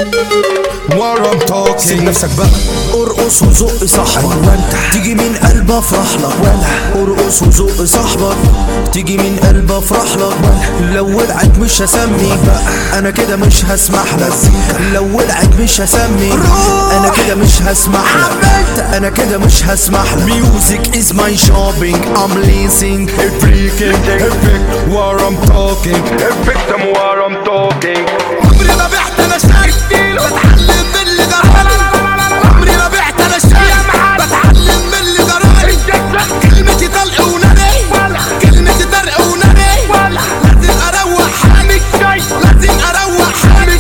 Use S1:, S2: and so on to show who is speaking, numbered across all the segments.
S1: What I'm talking
S2: سيب نفسك بقى
S3: ارقص وزق صاحبك وانت تيجي من قلب افرح لك وانا ارقص وزق صاحبك تيجي من قلب افرح لك لو ولعت مش هسميك بقى انا كده مش هسمح لك لو ولعت مش هسميك انا كده مش هسمح لك انا كده مش هسمح لك ميوزك از ماي شوبينج ام ليسينج
S1: Freaking Epic What I'm talking Epic them what I'm talking
S4: عمري ما بعت انا شاي بتعلم من اللي جرالي عمري ما بعت انا شاي بتعلم من اللي جرالي كلمتي طلق ونبي كلمتي طرق ونبي لازم اروح حامي لازم اروح حامي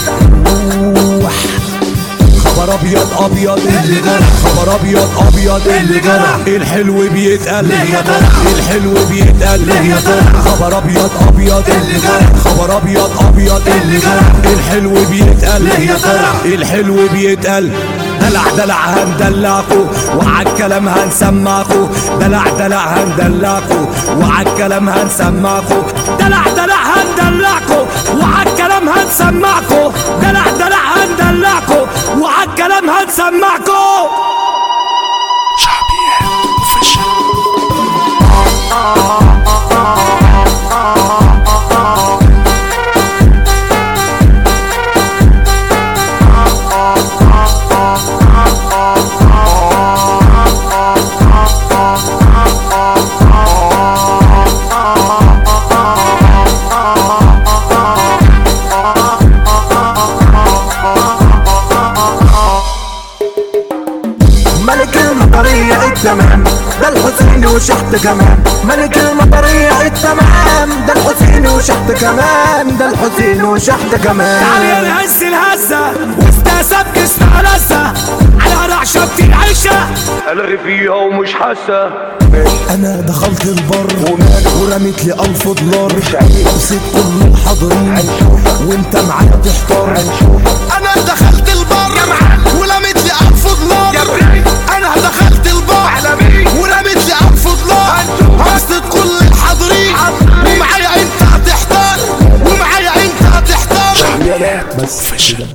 S3: خبر ابيض ابيض اللي جرى خبر ابيض ابيض اللي جرى الحلو بيتقل الحلو بيتقل خبر ابيض ابيض اللي جرى خبر ابيض ابيض اللي جرى الحلو بيتقل الحلو بيتقل دلع دلع هندلعكو وعالكلام هنسمعكو دلع دلع هندلعكو وعالكلام هنسمعكو دلع دلع هندلعكو وعالكلام هنسمعكو دلع دلع هندلعكو وعالكلام هنسمعكو
S5: ملك المطرية التمام ده الحسين وشحت كمان ملك المطرية التمام ده الحسين وشحت كمان ده الحسين وشحت كمان
S3: تعالي نهز الهزة واستأسف جسمها لزة على رعشة بتنعشة
S1: ألغي فيها ومش حاسة
S3: انا دخلت البر ورميت لي الف دولار بصيت كل الحاضرين وانت معايا تحتار
S4: انا دخلت البر ولميت لي الف دولار انا دخلت البر ورميت لي الف دولار هبسط كل الحاضرين ومعايا انت هتحتار ومعايا انت هتحتار
S3: بس كده